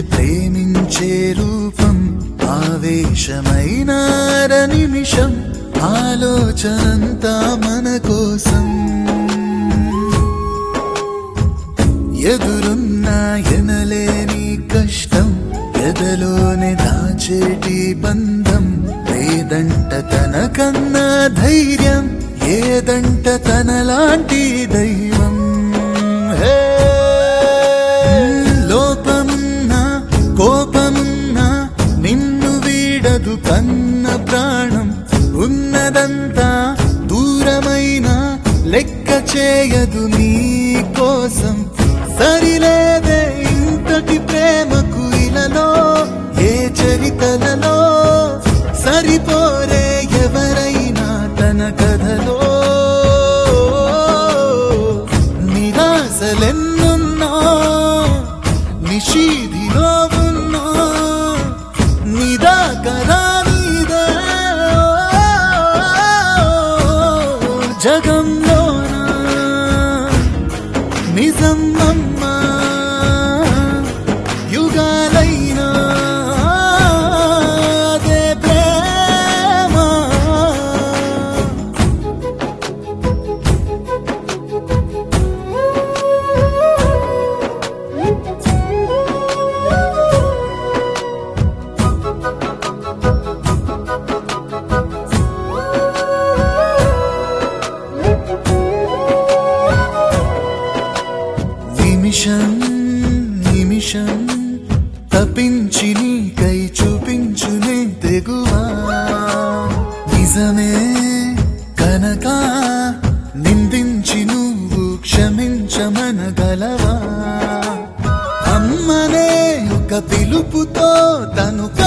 ప్రేమించే రూపం ఆవేశమైన అర నిమిషం ఆలోచనంతా మన కోసం ఎదురున్నా ఎనలేని కష్టం ఎదలోనే దాచేటి బంధం లేదంట తనకన్నా ధైర్యం ఏదంట తనలాంటి దైవం హే! లోపమున్నా కోపమున్నా నిన్ను వీడదు కన్న ప్రాణం ఉన్నదంతా దూరమైన లెక్క చేయదు నీ కోసం సరిలేదే ఇంతటి ప్రేమకు ఇలలో ఏ చరితలలో సరిపోరే ఎవరైనా తన కథలో నిరాశలెన్నున్నా నిషీధిలో ఉన్నా నిదాకరా నీదే జగంలోనా నిజం అమ్మా యుగాలైనా అదే ప్రేమ నిమిషం నిమిషం తప్పించి నీకై చూపించునే తెగువా నిజమే కనక నిందించి నువ్వు క్షమించమనగలవా అమ్మనే ఒక పిలుపుతో తను